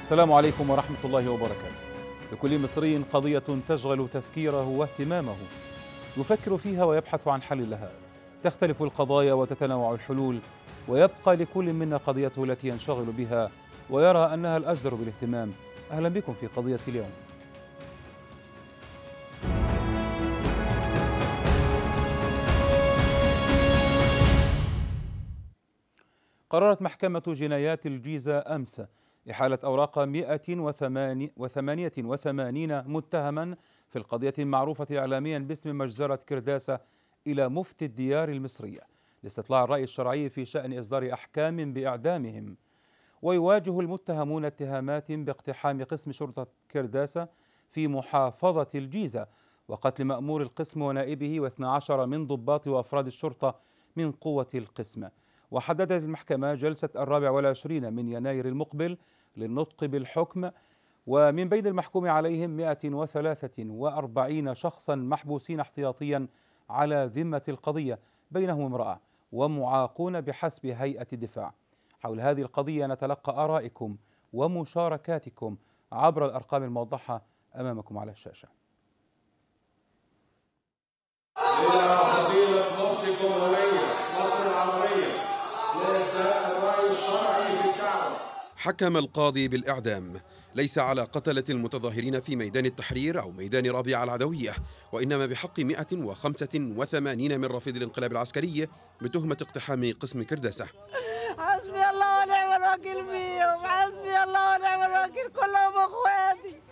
السلام عليكم ورحمة الله وبركاته لكل مصري قضية تشغل تفكيره واهتمامه يفكر فيها ويبحث عن حل لها تختلف القضايا وتتنوع الحلول ويبقى لكل منا قضيته التي ينشغل بها ويرى أنها الأجدر بالاهتمام أهلا بكم في قضية اليوم قررت محكمة جنايات الجيزة أمس إحالة أوراق 188 متهما في القضية المعروفة إعلاميا باسم مجزرة كرداسة إلى مفتي الديار المصرية لاستطلاع الرأي الشرعي في شأن إصدار أحكام بإعدامهم ويواجه المتهمون اتهامات باقتحام قسم شرطة كرداسة في محافظة الجيزة وقتل مأمور القسم ونائبه واثنى عشر من ضباط وأفراد الشرطة من قوة القسم وحددت المحكمة جلسة الرابع والعشرين من يناير المقبل للنطق بالحكم ومن بين المحكوم عليهم 143 شخصا محبوسين احتياطيا على ذمة القضية بينهم امرأة ومعاقون بحسب هيئة الدفاع حول هذه القضية نتلقى آرائكم ومشاركاتكم عبر الأرقام الموضحة أمامكم على الشاشة إلى فضيلة مفتي الجمهورية مصر العربية لإبداء الرأي الشرعي في الدعوة حكم القاضي بالإعدام ليس على قتلة المتظاهرين في ميدان التحرير أو ميدان رابعة العدوية وإنما بحق 185 من رافضي الانقلاب العسكري بتهمة اقتحام قسم كرداسة حسبي الله ونعم الوكيل فيهم حسبي الله ونعم الوكيل كلهم اخواتي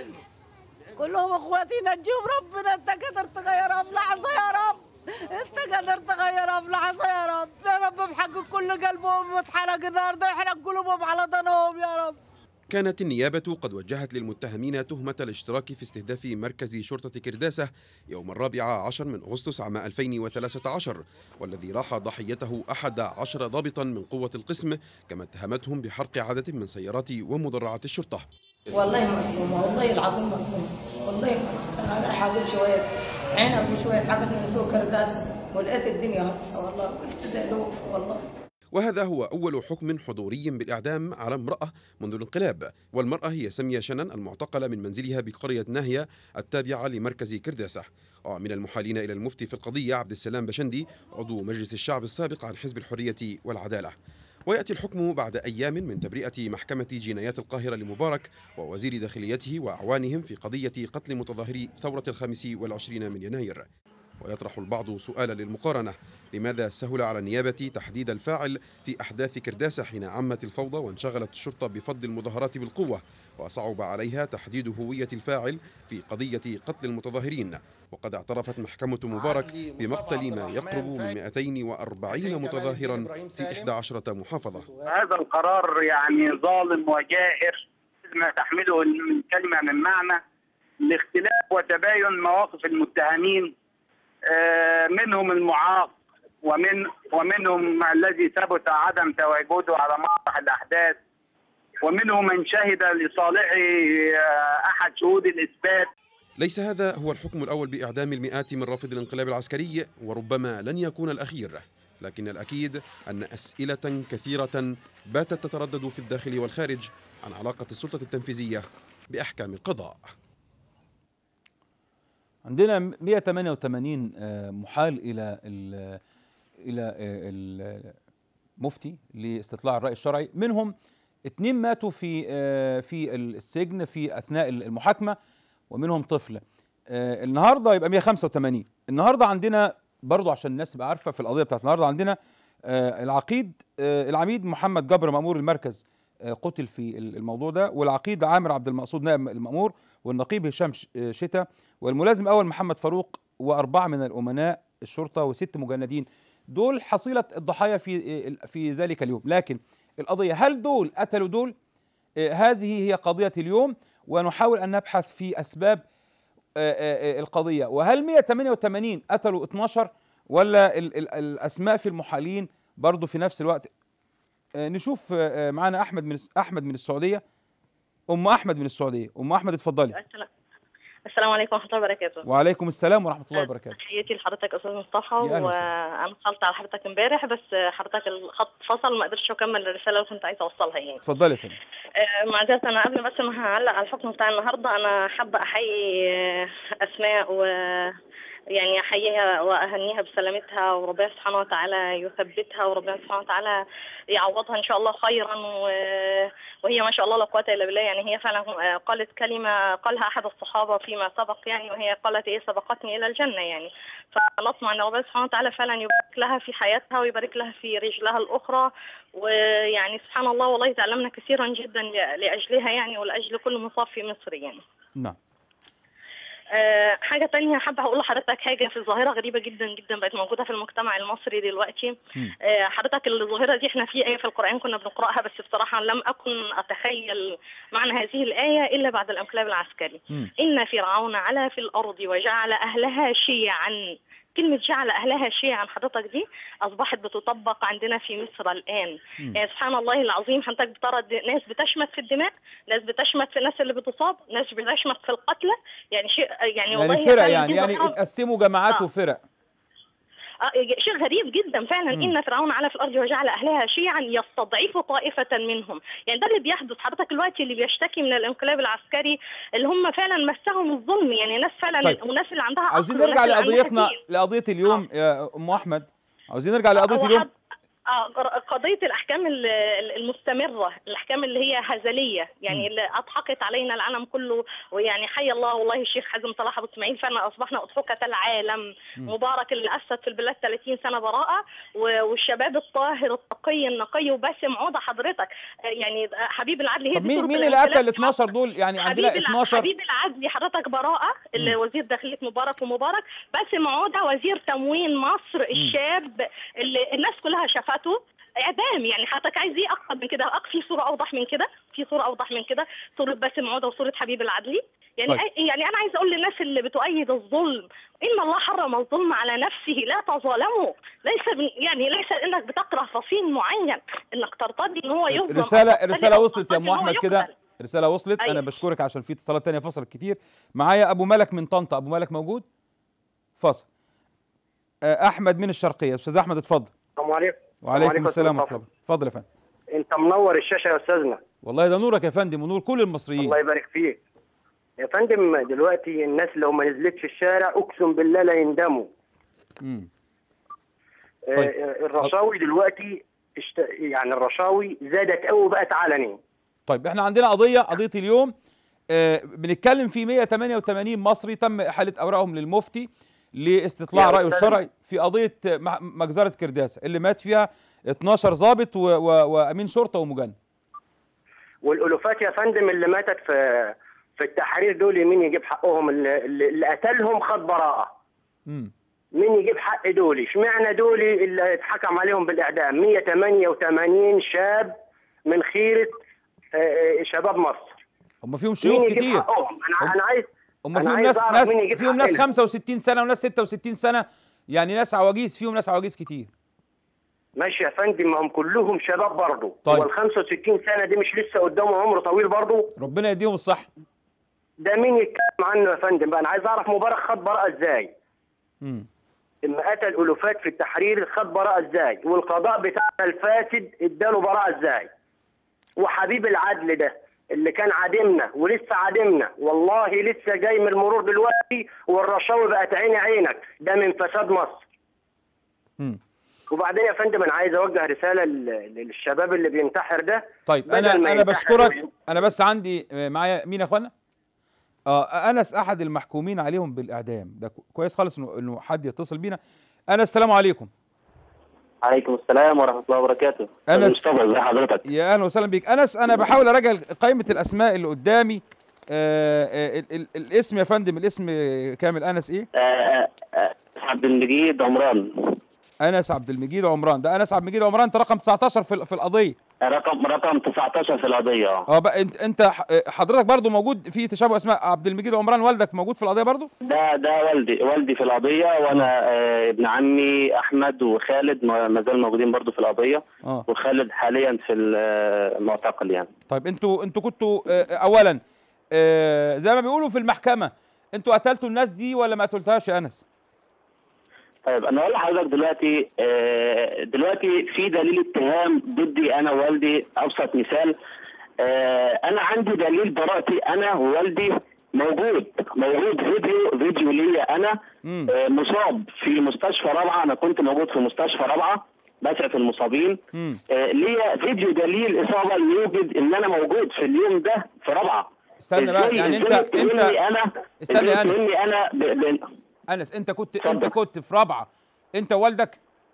كلهم اخواتي نجيهم ربنا انت قادر تغيرها في لحظه يا رب انت قادر تغيرها في لحظه يا رب يا رب بحق كل قلبهم متحرق النهارده يحرق قلوبهم على ضنهم يا رب كانت النيابة قد وجهت للمتهمين تهمة الاشتراك في استهداف مركز شرطة كرداسة يوم الرابع عشر من أغسطس عام 2013 والذي راح ضحيته أحد عشر ضابطا من قوة القسم كما اتهمتهم بحرق عدد من سيارات ومدرعات الشرطة والله مظلومة والله العظيم مظلومة والله أنا رايحة أجيب شوية عنب وشوية حاجات من سوق كرداسة ولقيت الدنيا هتصة والله وقفت زي الوقف والله وهذا هو أول حكم حضوري بالإعدام على امرأة منذ الانقلاب والمرأة هي سمية شنن المعتقلة من منزلها بقرية ناهية التابعة لمركز كرداسة ومن المحالين إلى المفتي في القضية عبد السلام بشندي عضو مجلس الشعب السابق عن حزب الحرية والعدالة ويأتي الحكم بعد أيام من تبرئة محكمة جنايات القاهرة لمبارك ووزير داخليته وأعوانهم في قضية قتل متظاهري ثورة الخامس والعشرين من يناير ويطرح البعض سؤالا للمقارنة لماذا سهل على النيابة تحديد الفاعل في أحداث كرداسة حين عمت الفوضى وانشغلت الشرطة بفض المظاهرات بالقوة وصعب عليها تحديد هوية الفاعل في قضية قتل المتظاهرين وقد اعترفت محكمة مبارك بمقتل ما يقرب من 240 متظاهرا في 11 محافظة هذا القرار يعني ظالم وجائر ما تحمله الكلمة من معنى لاختلاف وتباين مواقف المتهمين آه، منهم المعاق ومن ومنهم الذي ثبت عدم تواجده على مسرح الاحداث ومنهم من شهد لصالحه آه، احد شهود الاثبات ليس هذا هو الحكم الأول بإعدام المئات من رافض الانقلاب العسكري وربما لن يكون الأخير لكن الأكيد أن أسئلة كثيرة باتت تتردد في الداخل والخارج عن علاقة السلطة التنفيذية بأحكام القضاء عندنا 188 آه، محال الى ال الى آه، المفتي لاستطلاع الراي الشرعي منهم اثنين ماتوا في آه، في السجن في اثناء المحاكمه ومنهم طفل آه، النهارده يبقى 185 النهارده عندنا برضو عشان الناس تبقى عارفه في القضيه بتاعت النهارده عندنا آه، العقيد آه، العميد محمد جبر مأمور المركز آه، قتل في الموضوع ده والعقيد عامر عبد المقصود نائب المأمور والنقيب هشام ش- آه، شتا والملازم اول محمد فاروق واربعه من الامناء الشرطه وست مجندين دول حصيله الضحايا في آه، في ذلك اليوم لكن القضيه هل دول قتلوا دول آه، هذه هي قضيه اليوم ونحاول ان نبحث في اسباب آه، آه، آه، القضيه وهل 188 قتلوا 12 ولا ال- ال- الاسماء في المحالين برضو في نفس الوقت آه، نشوف آه، آه، معانا احمد من احمد من السعوديه ام احمد من السعوديه ام احمد اتفضلي السلام السلام عليكم ورحمة الله وبركاته وعليكم السلام ورحمه الله وبركاته تحياتي لحضرتك أستاذ مصطفى يا أهلا وسهلا. وأنا اتصلت على حضرتك امبارح بس حضرتك الخط فصل ما قدرتش أكمل الرسالة اللي كنت عايزة أوصلها يعني اتفضلي يا فندم آه، معذرة أنا قبل بس ما هعلق على الحكم بتاع النهاردة أنا حابة أحيي آه، أسماء و يعني أحييها وأهنيها بسلامتها وربنا سبحانه وتعالى يثبتها وربنا سبحانه وتعالى يعوضها إن شاء الله خيرا و... وهي ما شاء الله لا قوة إلا بالله يعني هي فعلا آه، قالت كلمة قالها أحد الصحابة فيما سبق يعني وهي قالت إيه سبقتني إلى الجنة يعني فنطمع أن ربنا سبحانه وتعالى فعلا يبارك لها في حياتها ويبارك لها في رجلها الأخرى ويعني سبحان الله والله تعلمنا كثيرا جدا ل- لأجلها يعني ولأجل كل مصاب في مصر يعني نعم أه حاجة تانية حابة هقول لحضرتك حاجة في ظاهرة غريبة جدا جدا بقت موجودة في المجتمع المصري دلوقتي مم. أه حضرتك الظاهرة دي احنا في آية في القرآن كنا بنقرأها بس بصراحة لم أكن أتخيل معنى هذه الآية إلا بعد الانقلاب العسكري مم. إن فرعون علا في الأرض وجعل أهلها شيعا كلمة جعل أهلها شيعا حضرتك دي أصبحت بتطبق عندنا في مصر الآن مم. يعني سبحان الله العظيم حضرتك بترى الد- ناس بتشمت في الدماء ناس بتشمت في الناس اللي بتصاب ناس بتشمت في القتلى يعني شيء يعني, يعني والله فرق فعلاً يعني دي يعني ظاهرة- اتقسموا جماعات آه. وفرق آه، شيء غريب جدا فعلا مم. ان فرعون علا في الارض وجعل اهلها شيعا يستضعف طائفه منهم يعني ده اللي بيحدث حضرتك دلوقتي اللي بيشتكي من الانقلاب العسكري اللي هم فعلا مسهم الظلم يعني ناس فعلا طيب. وناس اللي عندها عاوزين عقل نرجع وناس اللي عندها لقضيتنا دين. لقضيه اليوم يا ام احمد عاوزين نرجع لقضيه هو اليوم حد- اه قضيه الاحكام ال- ال- المستمره الاحكام اللي هي هزليه يعني اللي اضحكت علينا العالم كله ويعني حي الله والله الشيخ حازم صلاح ابو اسماعيل فعلا اصبحنا اضحكه العالم مبارك اللي اسس في البلاد 30 سنه براءه و- والشباب الطاهر التقي النقي وباسم عوده حضرتك آه، يعني آه، حبيب العدل هي طب دي مين صورة مين اللي الانقلاب. قتل ال 12 دول يعني عندنا حبيب الع- 12 حبيب العدلي حضرتك براءة اللي وزير داخلية مبارك ومبارك باسم عودة وزير تموين مصر الشاب اللي الناس كلها شافته اعدام يعني حضرتك عايز ايه اكتر من كده أك- في صوره اوضح من كده في صوره اوضح من كده صوره باسم عوده وصوره حبيب العدلي يعني طيب. أي- يعني انا عايز اقول للناس اللي بتؤيد الظلم ان الله حرم الظلم على نفسه لا تظالموا ليس من- يعني ليس انك بتكره فصيل معين انك ترتضي ان هو يظلم أو رسالة ترتضي رسالة أو وصلت يا ام ترتضي إن هو احمد يقتل. كده رسالة وصلت أيوة. انا بشكرك عشان في اتصالات تانية فصلت كتير معايا ابو ملك من طنطا ابو ملك موجود فصل آه، احمد من الشرقية استاذ احمد اتفضل السلام عليكم وعليكم السلام أستاذ ورحمة الله اتفضل يا فندم انت منور الشاشه يا استاذنا والله ده نورك يا فندم ونور كل المصريين الله يبارك فيك يا فندم دلوقتي الناس لو ما نزلتش الشارع اقسم بالله لا يندموا مم. آه، طيب. آه، الرشاوي دلوقتي اشت... يعني الرشاوي زادت قوي بقت علني طيب احنا عندنا قضية قضية اليوم آه، بنتكلم في 188 مصري تم إحالة أوراقهم للمفتي لاستطلاع يا رأيه أستاذ. الشرعي في قضية آه، مح- مجزرة كرداسة اللي مات فيها 12 ضابط و- و- وأمين شرطة ومجند والالوفات يا فندم اللي ماتت في في التحرير دول مين يجيب حقهم اللي, اللي اللي قتلهم خد براءه مم. مين يجيب حق دولي اشمعنى دولي اللي اتحكم عليهم بالاعدام 188 شاب من خيره آه، آه، شباب مصر هم فيهم مين شيوخ يجيب كتير حقهم انا هم- انا عايز هم أنا فيهم عايز ناس أعرف ناس مين يجيب فيهم ناس حقنا. 65 سنة وناس 66 سنة يعني ناس عواجيز فيهم ناس عواجيز كتير ماشي يا فندم ما هم كلهم شباب برضه طيب. هو ال 65 سنه دي مش لسه قدامه عمر طويل برضه ربنا يديهم الصحة ده مين يتكلم عنه يا فندم بقى انا عايز اعرف مبارك خد براءه ازاي مم. اما قتل الوفات في التحرير خد براءه ازاي والقضاء بتاعنا الفاسد اداله براءه ازاي وحبيب العدل ده اللي كان عادمنا ولسه عادمنا والله لسه جاي من المرور دلوقتي والرشاوي بقت عيني عينك ده من فساد مصر مم. وبعدين يا فندم انا عايز اوجه رساله لل- للشباب اللي بينتحر ده طيب بدل انا ما انا ينتحر بشكرك وي- انا بس عندي آه، معايا مين يا اخوانا اه انس احد المحكومين عليهم بالاعدام ده كو- كويس خالص انه انه حد يتصل بينا انس السلام عليكم عليكم السلام ورحمة الله وبركاته أنس- أستاذ مصطفى ازي حضرتك يا اهلا وسهلا بيك انس انا بحاول اراجع قائمه الاسماء اللي قدامي آه آه ال ال الاسم يا فندم الاسم كامل انس ايه آه، آه، آه، عبد المجيد عمران انس عبد المجيد عمران ده انس عبد المجيد عمران انت رقم 19 في ال- في القضيه رقم رقم 19 في القضية اه اه بقى انت انت ح- حضرتك برضو موجود في تشابه اسماء عبد المجيد عمران والدك موجود في القضيه برضو ده ده والدي والدي في القضية وأنا آه، ابن عمي أحمد وخالد ما ما زال موجودين برضو في القضية اه وخالد حاليا في المعتقل يعني طيب انتوا انتوا كنتوا آه، اولا آه، زي ما بيقولوا في المحكمه انتوا قتلتوا الناس دي ولا ما قتلتهاش يا انس طيب انا اقول لحضرتك دلوقتي آه، دلوقتي في دليل اتهام ضدي انا ووالدي ابسط مثال آه، انا عندي دليل براءتي انا ووالدي موجود موجود فيديو فيديو ليا انا مم. آه، مصاب في مستشفى رابعه انا كنت موجود في مستشفى رابعه بسعف المصابين مم. آه، ليا فيديو دليل اصابه يوجد ان انا موجود في اليوم ده في رابعه استنى بقى، إزاي- يعني إزاي أنت- تقول أنت- لي انا استنى يا إزاي أنس. تقول لي انا ب... ب... انس انت كنت اتفضل. انت كنت في رابعه انت والدك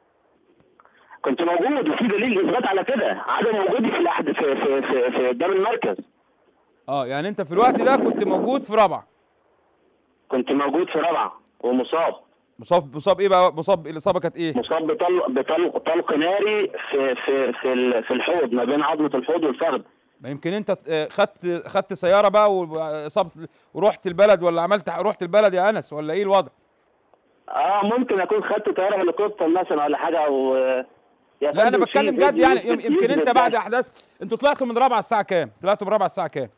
كنت موجود وفي دليل اثبات على كده عدم وجودي في الأحد... في في في, في قدام المركز اه يعني انت في الوقت ده كنت موجود في رابعه كنت موجود في رابعه ومصاب مصاب مصاب ايه بقى مصاب الاصابه كانت ايه مصاب بطلق بطلق طلق ناري في في في ال- في الحوض ما بين عظمه الحوض والفخذ ما يمكن انت آه، خدت خدت سياره بقى واصابت ورحت البلد ولا عملت رحت البلد يا انس ولا ايه الوضع اه ممكن اكون خدت طياره هليكوبتر مثلا ولا حاجه او يا لا انا فندم بتكلم في جد فيديو يعني يثبت- يم- يمكن انت يثبت بعد ده. احداث انتوا طلعتوا من رابعه الساعه كام طلعتوا من رابعه الساعه كام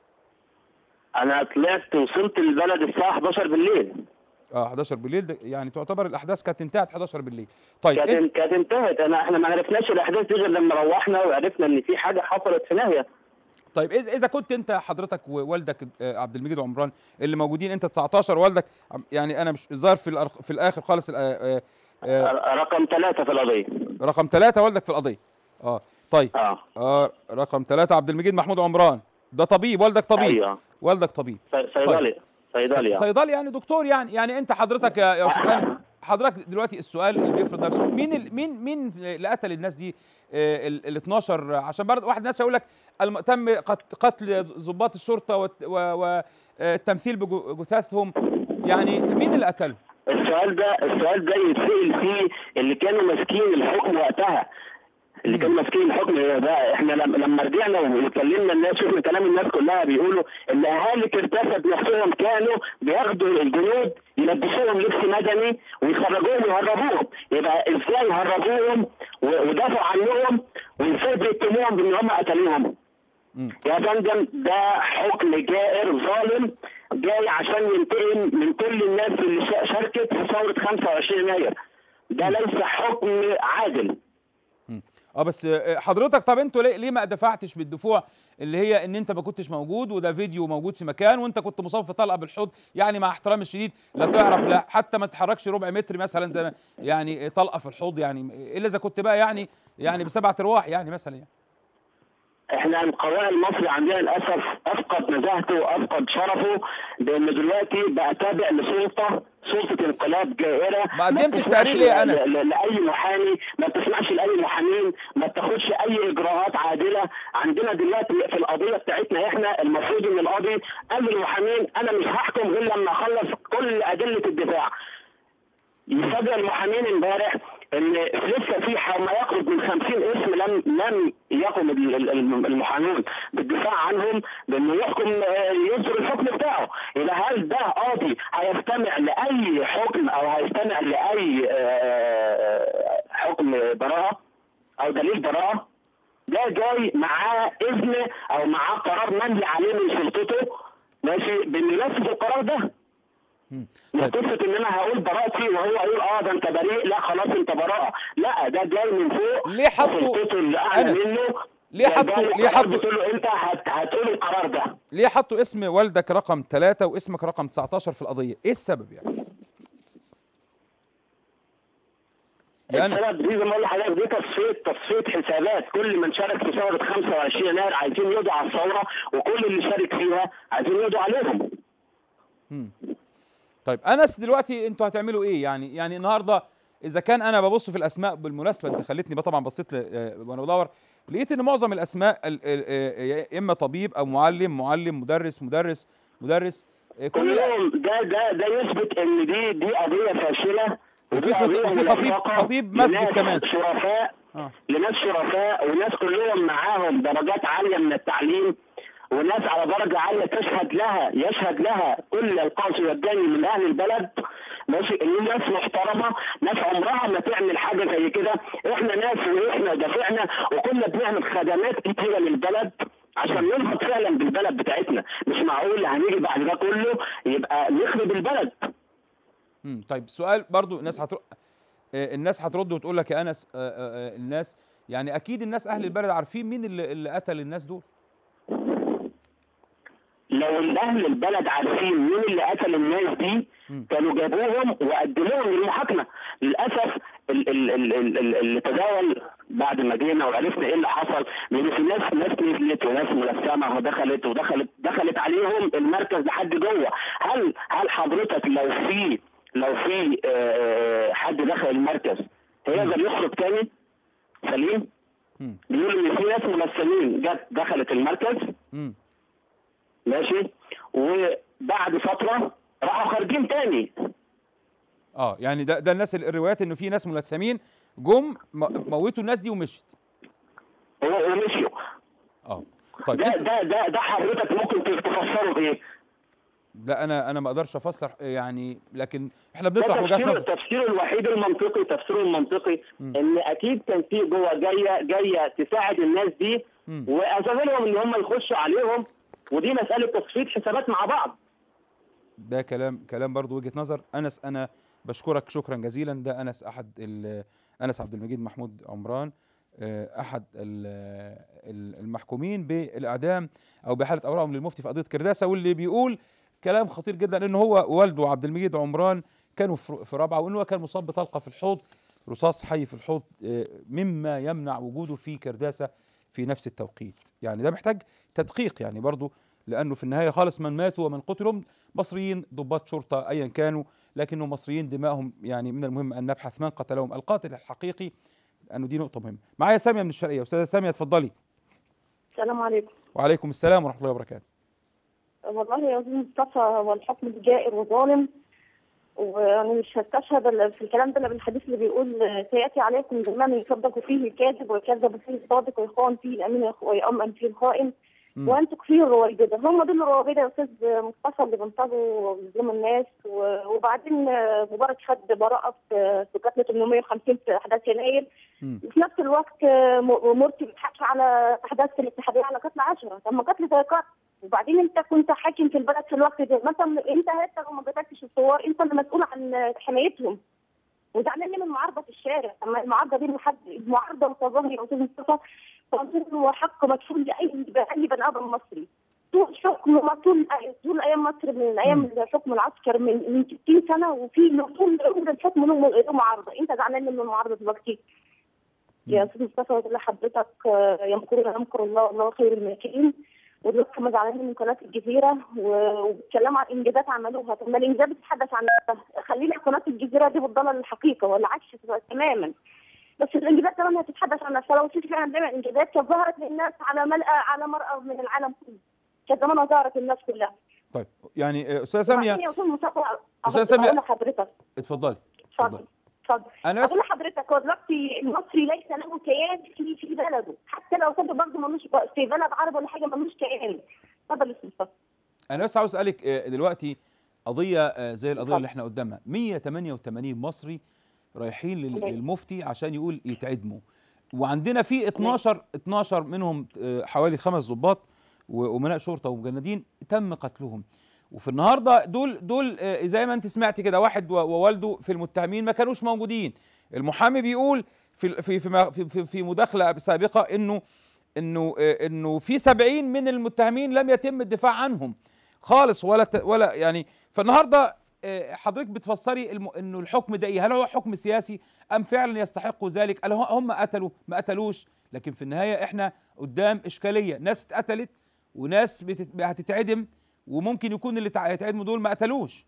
انا طلعت وصلت البلد الساعه 11 بالليل اه 11 بالليل ده يعني تعتبر الاحداث كانت انتهت 11 بالليل طيب كانت انت كانت انتهت انا احنا ما عرفناش الاحداث دي غير لما روحنا وعرفنا ان في حاجه حصلت في ناهيه طيب اذا اذا كنت انت حضرتك ووالدك آه، عبد المجيد عمران اللي موجودين انت 19 والدك عم- يعني انا مش ظاهر في الأرق- في الاخر خالص آه، آه، آه، رقم ثلاثة في القضيه رقم ثلاثة والدك في القضيه اه طيب اه اه رقم ثلاثة عبد المجيد محمود عمران ده طبيب والدك طبيب ايوه والدك طبيب صي- صيدلي صيدلي آه. صيدلي يعني دكتور يعني يعني انت حضرتك يا يا استاذ أنس، حضرتك دلوقتي السؤال اللي بيفرض نفسه مين ال مين مين اللي قتل الناس دي آه، ال ال 12 عشان برضه واحد ناس يقول لك الم- تم قت- قتل ضباط الشرطه والتمثيل بجثثهم يعني مين اللي قتلهم؟ السؤال ده السؤال ده يتسأل فيه اللي كانوا ماسكين الحكم وقتها اللي كانوا ماسكين الحكم ده احنا لما لما رجعنا وكلمنا الناس شفنا كلام الناس كلها بيقولوا ان اهالي كرداسه بنفسهم كانوا بياخدوا الجنود يلبسوهم لبس مدني ويخرجوهم ويهربوهم يبقى ازاي هربوهم و- ودافعوا عنهم وازاي بيتهموهم بان هم قتلوهم يا فندم ده حكم جائر ظالم جاي عشان ينتقم من كل الناس اللي شا- شاركت في ثوره 25 يناير ده ليس حكم عادل اه بس آه، حضرتك طب انتوا ليه, ليه ما دفعتش بالدفوع اللي هي ان انت ما كنتش موجود وده فيديو موجود في مكان وانت كنت مصاب في طلقه بالحوض يعني مع احترامي الشديد لا تعرف لا حتى ما تتحركش ربع متر مثلا زي ما يعني طلقه في الحوض يعني الا اذا كنت بقى يعني يعني بسبعه ارواح يعني مثلا يعني احنا القضاء المصري عندنا للاسف افقد نزاهته وافقد شرفه لان دلوقتي بقى تابع لسلطه سلطه انقلاب جائره ما قدمتش بتسمحش تقرير ليه يا ل- أنس؟ ل- لاي محامي ما بتسمعش لاي محامين ما بتاخدش اي اجراءات عادله عندنا دلوقتي في القضيه بتاعتنا احنا المفروض ان القاضي قال للمحامين انا مش هحكم غير لما اخلص كل ادله الدفاع يفاجئ المحامين امبارح ان لسه في ح- ما يقرب من 50 اسم لم لم يقم ال- ال- الم- المحامون بالدفاع عنهم بانه يحكم آه، يصدر الحكم بتاعه يبقى هل ده قاضي هيستمع لاي حكم او هيستمع لاي آه، حكم براءه او دليل براءه ده جاي معاه اذن او معاه قرار منهي عليه من سلطته ماشي بانه ينفذ القرار ده مش قصه ان انا هقول براءتي وهو يقول اه ده انت بريء لا خلاص انت براءه لا ده جاي من فوق ليه حطوا- سلطته اللي اعلى أنس، منه ليه ده حطوا- جاي ليه قرار حطوا- بتقول له انت هت- هتقول القرار ده ليه حطوا اسم والدك رقم ثلاثة واسمك رقم 19 في القضيه ايه السبب يعني يا انس السبب دي زي ما اقول لحضرتك دي تصفيه تصفيه حسابات كل من شارك في ثوره 25 يناير عايزين يقضوا على الثوره وكل اللي شارك فيها عايزين يقضوا عليهم طيب انس دلوقتي انتوا هتعملوا ايه يعني يعني النهارده اذا كان انا ببص في الاسماء بالمناسبه انت خلتني بقى طبعا بصيت ل- آه، وانا بدور لقيت ان معظم الاسماء ال- ال- آه، يا اما طبيب او معلم معلم مدرس مدرس مدرس آه، كل الأ- كلهم ده ده ده يثبت ان دي دي قضيه فاشله وفي ودي خط- قضية وفي خطيب- ملفقة خطيب مسجد لناس كمان. شرفاء آه. لناس شرفاء وناس كلهم معاهم درجات عاليه من التعليم وناس على درجه عاليه تشهد لها يشهد لها كل القاصي والداني من اهل البلد ماشي ان ناس محترمه ناس عمرها ما تعمل حاجه زي كده احنا ناس واحنا دافعنا وكنا بنعمل خدمات كتيره للبلد عشان ننهض فعلا بالبلد بتاعتنا مش معقول هنيجي بعد ده كله يبقى نخرب البلد مم. طيب سؤال برضو الناس هتر... آه، الناس هترد وتقول لك يا انس آه، آه، آه، الناس يعني اكيد الناس اهل البلد عارفين مين اللي, اللي قتل الناس دول لو الاهل البلد عارفين مين اللي قتل الناس دي كانوا جابوهم وقدموهم للمحاكمه للاسف ال- ال- ال- ال- ال- اللي تداول بعد ما جينا وعرفنا ايه اللي حصل لان في ناس ناس نزلت وناس ملثمه ودخلت ودخلت دخلت عليهم المركز لحد جوه هل هل حضرتك لو في لو في آه، حد دخل المركز هيقدر يخرج تاني سليم؟ مم. بيقولوا ان في ناس ملثمين جت دخلت المركز مم. ماشي وبعد فتره راحوا خارجين تاني اه يعني ده ده الناس ال- الروايات انه في ناس ملثمين جم م- موتوا الناس دي ومشت و- ومشيوا اه طيب ده انت ده ده ده حضرتك ممكن تفسره بايه؟ لا انا انا ما اقدرش افسر يعني لكن احنا ده بنطرح وجهات تفسيره نظر التفسير الوحيد المنطقي تفسيره المنطقي ان اكيد كان في جوه جايه جايه تساعد الناس دي مم. واسبابهم ان هم يخشوا عليهم ودي مساله تصفيه حسابات مع بعض ده كلام كلام برضو وجهة نظر انس انا بشكرك شكرا جزيلا ده انس احد ال- انس عبد المجيد محمود عمران آه، احد ال- ال- المحكومين بالاعدام او بحاله اوراقهم للمفتي في قضيه كرداسه واللي بيقول كلام خطير جدا ان هو والده عبد المجيد عمران كانوا في في رابعه وانه كان مصاب بطلقه في الحوض رصاص حي في الحوض آه، مما يمنع وجوده في كرداسه في نفس التوقيت يعني ده محتاج تدقيق يعني برضو لانه في النهايه خالص من ماتوا ومن قتلوا مصريين ضباط شرطه ايا كانوا لكنهم مصريين دمائهم يعني من المهم ان نبحث من قتلهم القاتل الحقيقي لانه دي نقطه مهمه معايا ساميه من الشرقيه استاذه ساميه اتفضلي السلام عليكم وعليكم السلام ورحمه الله وبركاته والله يا أستاذ مصطفى هو الحكم جائر وظالم وانا مش هستشهد إلا في الكلام ده إلا بالحديث اللي بيقول سياتي عليكم زمان يصدق فيه الكاذب ويكذب فيه الصادق ويخون فيه الامين ويؤمن فيه الخائن مم. وانتم فيه الرويبده هم دول الرويبده يا استاذ مصطفى اللي بينتظروا وبيظلموا الناس و- وبعدين مبارك خد براءه في في قتل 850 في احداث يناير مم. وفي نفس الوقت م- مرسي بيتحكي على احداث الاتحاديه على قتل 10 طب ما قتل زي قتل وبعدين انت كنت حاكم في البلد في الوقت ده مثلا انت هاتك وما قتلتش الثوار انت اللي مسؤول عن حمايتهم وزعلان من المعارضه في الشارع اما المعارضه دي لحد المعارضه والتظاهر يا استاذ مصطفى تظاهر هو حق مكفول لاي اي بني ادم مصري طول حكم طول طول ايام مصر من ايام الحكم العسكري من من 60 سنه وفي طول عمر الحكم له له معارضه انت زعلان من المعارضه دلوقتي يا استاذ مصطفى بقول لحضرتك آه، يمكرون يمكر الله والله خير الماكرين ودلوقتي هم زعلانين من قناه الجزيره و- وبيتكلموا عن انجازات عملوها طب ما الانجازات بتتحدث عن نفسها خلينا قناه الجزيره دي بتضل الحقيقه ولا عكس تماما بس الانجازات كمان هتتحدث عن نفسها لو في فعلا بنعمل انجازات كانت ظهرت للناس على ملأ على مرأى من العالم كله كانت زمانها ظهرت للناس كلها طيب يعني آه، استاذه ساميه وبعدين يا استاذ مصطفى أستاذة سامية. اقول لحضرتك اتفضلي اتفضل اتفضل انا بس اقول لحضرتك هو دلوقتي المصري ليس له كيان في في بلده حتى لو كان برضه ملوش ب- في بلد عربي ولا حاجه ملوش كيان اتفضل يا استاذ مصطفى انا بس عاوز اسالك آه، دلوقتي قضيه آه، زي القضيه اتفضل. اللي احنا قدامها 188 مصري رايحين لل- تمام. للمفتي عشان يقول يتعدموا وعندنا في 12 12 منهم آه، حوالي خمس ضباط وامناء شرطه ومجندين تم قتلهم وفي النهارده دول دول آه، زي ما انت سمعت كده واحد و- ووالده في المتهمين ما كانوش موجودين المحامي بيقول في في في ما- في, في, في مداخله سابقه انه انه آه، انه في 70 من المتهمين لم يتم الدفاع عنهم خالص ولا ت- ولا يعني فالنهارده آه، حضرتك بتفسري الم... انه الحكم ده ايه؟ هل هو حكم سياسي ام فعلا يستحقوا ذلك؟ هل هو- هم قتلوا ما قتلوش؟ لكن في النهايه احنا قدام اشكاليه، ناس اتقتلت وناس بتت... هتتعدم وممكن يكون اللي تع- هيتعدموا دول ما قتلوش.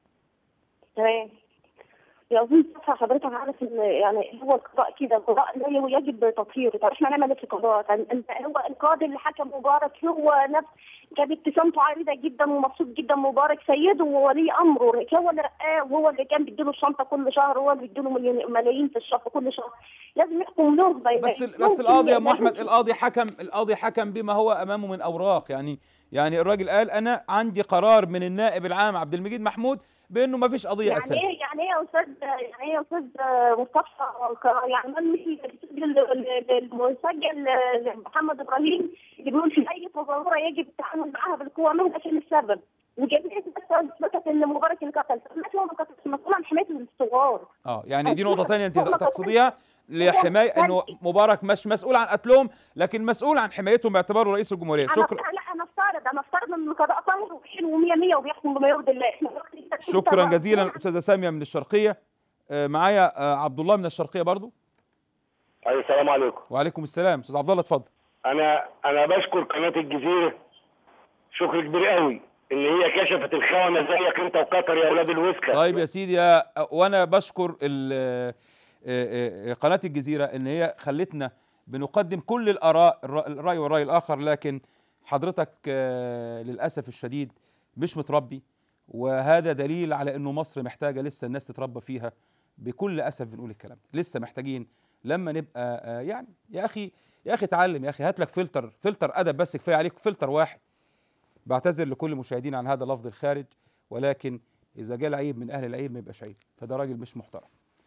تمام يا أظن صح حضرتك عارف ان يعني هو القضاء كده القضاء لا يجب تطهيره طب احنا نعمل ايه في القضاء؟ كان انت هو القاضي اللي حكم مبارك هو نفس كانت ابتسامته عريضه جدا ومبسوط جدا مبارك سيده وولي امره هو اللي رقاه وهو اللي كان بيديله الشنطه كل شهر هو اللي بيديله مليون- ملايين في الشهر كل شهر لازم يحكم له ما بس يبقاش بس ممكن القاضي يا ام ما احمد يكونش- القاضي حكم القاضي حكم بما هو امامه من اوراق يعني يعني الراجل قال انا عندي قرار من النائب العام عبد المجيد محمود بانه ما فيش قضيه يعني اساسا. ايه يعني ايه يا استاذ يعني ايه يا استاذ مصطفى يعني من مثل الفيديو ال- ال- المسجل لمحمد ابراهيم اللي بيقول في اي تظاهره يجب التعامل معها بالقوه مهما كان السبب وجميع الناس اثبتت ان مبارك اللي قتل فالناس هو ما كانت مسؤول عن حمايه الثوار اه يعني دي نقطه ثانيه انت هم كمان- تقصديها لحمايه انه مبارك مش مسؤول عن قتلهم لكن مسؤول عن حمايتهم باعتباره رئيس الجمهوريه انا شكرا لا انا افترض انا افترض ان القضاء طاهر وحلو و100 100 وبيحكم بما يرضي الله احنا دلوقتي شكرا جزيلا استاذه ساميه من الشرقيه آه، معايا آه، عبد الله من الشرقيه برضو اي السلام عليكم وعليكم السلام استاذ عبد الله اتفضل انا انا بشكر قناه الجزيره شكر كبير قوي ان هي كشفت الخونه زيك انت وقطر يا اولاد الوسكه طيب يا سيدي يا وانا بشكر ال- آه، آه، آه، قناه الجزيره ان هي خلتنا بنقدم كل الاراء الر- الراي والراي الاخر لكن حضرتك آه، للاسف الشديد مش متربي وهذا دليل على انه مصر محتاجه لسه الناس تتربى فيها بكل اسف بنقول الكلام ده. لسه محتاجين لما نبقى آه، يعني يا اخي يا اخي اتعلم يا اخي هات لك فلتر فلتر ادب بس كفايه عليك فلتر واحد بعتذر لكل المشاهدين عن هذا اللفظ الخارج ولكن اذا جاء العيب من اهل العيب ما يبقاش عيب فده راجل مش محترم